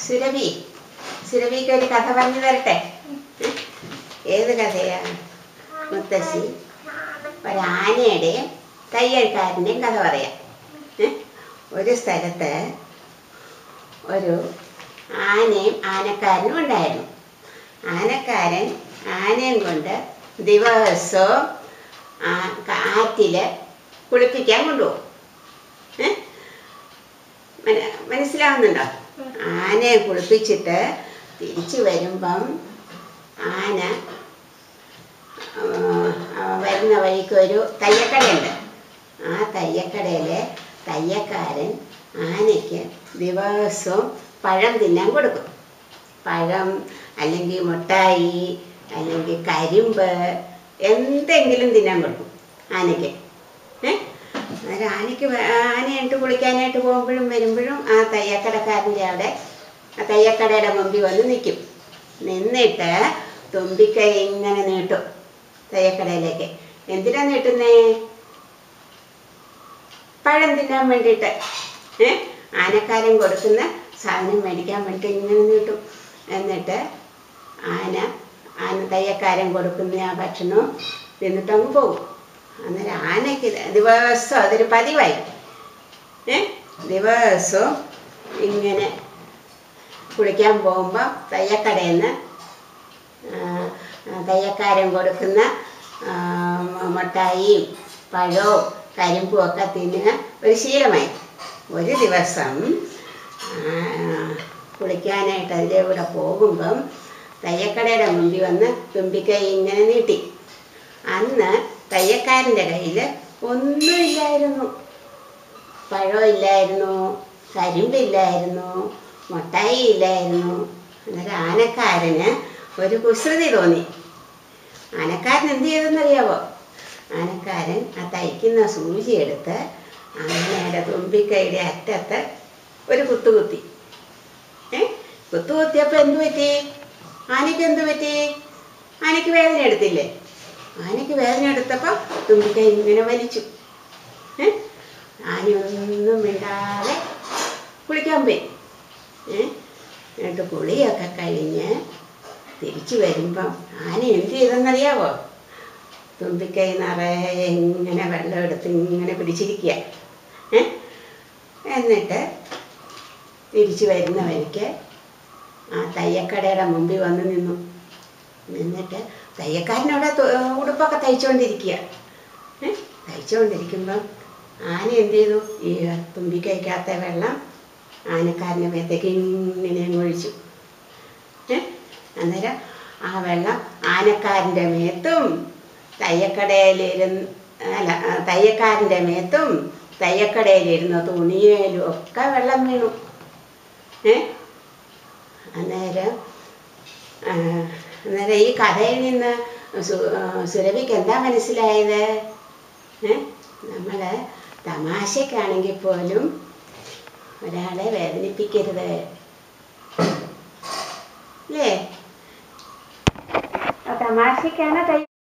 സുരഭി സുരഭിക്ക് ഒരു കഥ പറഞ്ഞു തരട്ടെ ഏ? ഏത് കഥയാ മുത്തശ്ശി ഒരാനയുടെയും തയ്യൽക്കാരൻ്റെയും കഥ പറയാം ഏ? ഒരു സ്ഥലത്ത് ഒരു ആനയും ആനക്കാരനും ഉണ്ടായിരുന്നു ആനക്കാരൻ ആനയും കൊണ്ട് ദിവസവും ആ- ആറ്റില് കുളിപ്പിക്കാൻ കൊണ്ടുപോകും ഏ? മന- മനസ്സിലാവുന്നുണ്ടോ ആനയെ കുളിപ്പിച്ചിട്ട് തിരിച്ചു വരുമ്പം ആന ആ, ആ, വരുന്ന വഴിക്ക് ഒരു തയ്യക്കടയുണ്ട് ആ തയ്യക്കടയിലെ തയ്യക്കാരൻ ആനയ്ക്ക് ദിവസവും പഴം തിന്നാൻ കൊടുക്കും പഴം അല്ലെങ്കിൽ മുട്ടായി അല്ലെങ്കിൽ കരിമ്പ് എന്തെങ്കിലും തിന്നാൻ കൊടുക്കും ആനയ്ക്ക് ഏ അന്നേരം ആനയ്ക്ക് വേ- ആനയായിട്ട് കുളിക്കാനായിട്ട് പോകുമ്പോഴും വരുമ്പോഴും ആ തയ്യക്കടക്കാരൻ്റെ അവിടെ ആ തയ്യക്കടയുടെ മുമ്പിൽ വന്ന് നിൽക്കും നിന്നിട്ട് തുമ്പിക്കൈ ഇങ്ങനെ നീട്ടും തയ്യക്കടയിലേക്ക് എന്തിനാ നീട്ടുന്നേ പഴം തിന്നാൻ വേണ്ടിയിട്ട് ഏ ആനക്കാരൻ കൊടുക്കുന്ന സാധനം മേടിക്കാൻ വേണ്ടിയിട്ട് ഇങ്ങനെ നീട്ടും എന്നിട്ട് ആന ആന തയ്യക്കാരൻ കൊടുക്കുന്ന ആ ഭക്ഷണവും തിന്നിട്ട് അങ്ങ് പോകും അന്നേരം ആനയ്ക്ക് ദിവസം അതൊരു പതിവായി ഏ ദിവസവും ഇങ്ങനെ കുളിക്കാൻ പോകുമ്പോൾ തയ്യക്കടയിൽ നിന്ന് തയ്യക്കാരൻ കൊടുക്കുന്ന ആ, മുട്ടായിയും പഴവും കരിമ്പും ഒക്കെ തിന്നുക ഒരു ശീലമായി ഒരു ദിവസം ആ, കുളിക്കാനായിട്ട് അതിൻ്റെ കൂടെ പോകുമ്പം തയ്യക്കടയുടെ മുമ്പിൽ വന്ന് തുമ്പിക്കൈ ഇങ്ങനെ നീട്ടി അന്ന് തയ്യക്കാരൻ്റെ കയ്യിൽ ഒന്നുമില്ലായിരുന്നു പഴമില്ലായിരുന്നു കരിമ്പില്ലായിരുന്നു മുട്ടായി ഇല്ലായിരുന്നു അന്നേരം ആനക്കാരന് ഒരു കുസൃതി തോന്നി ആനക്കാരൻ എന്ത് ചെയ്തെന്നറിയാവോ ആനക്കാരൻ ആ തയ്ക്കുന്ന സൂചി എടുത്ത് ആനയുടെ തുമ്പിക്കൈയുടെ അറ്റത്ത് ഒരു കുത്തു കുത്തി ഏ കുത്തു കുത്തിയപ്പോൾ എന്തു പറ്റി ആനയ്ക്ക് എന്തു പറ്റി ആനയ്ക്ക് വേദന എടുത്തില്ലേ ആനയ്ക്ക് വേദന എടുത്തപ്പോൾ തുമ്പിക്കൈ ഇങ്ങനെ വലിച്ചു ഏ ആനയൊന്നും മിണ്ടാതെ കുളിക്കാൻ പോയി ഏ എന്നിട്ട് കുളിയൊക്കെ കഴിഞ്ഞ് തിരിച്ചു വരുമ്പം ആന എന്ത് ചെയ്തെന്നറിയാവോ തുമ്പിക്കൈ നിറയെ ഇങ്ങനെ വെള്ളം എടുത്ത് ഇങ്ങനെ പിടിച്ചിരിക്കുക ഏ എന്നിട്ട് തിരിച്ചു വരുന്ന വഴിക്ക് ആ തയ്യക്കടയുടെ മുമ്പിൽ വന്ന് നിന്നു നിന്നിട്ട് തയ്യക്കാരനവിടെ തു- ഉടുപ്പൊക്കെ തയ്ച്ചുകൊണ്ടിരിക്കുക ഏ തയ്ച്ചുകൊണ്ടിരിക്കുമ്പം ആന എന്ത് ചെയ്തു ഈ തുമ്പിക്കൈക്കകത്തെ വെള്ളം ആനക്കാരൻ്റെ മേത്തേക്ക് ഇങ്ങനെ അങ്ങ് ഒഴിച്ചു ഏ അന്നേരം ആ വെള്ളം ആനക്കാരൻ്റെ മേത്തും തയ്യക്കടയിലിരുന്ന് അല്ല ആ, തയ്യക്കാരൻ്റെ മേത്തും തയ്യക്കടയിലിരുന്ന തുണിയിലും ഒക്കെ വെള്ളം വീണു ഏ അന്നേരം ആ, അന്നേരം ഈ കഥയിൽ നിന്ന് സു- ആ, സുരഭിക്ക് എന്താ മനസ്സിലായത് ഏ നമ്മൾ തമാശക്കാണെങ്കിൽ പോലും ഒരാളെ വേദനിപ്പിക്കരുത് അല്ലേ തമാശക്കാണ്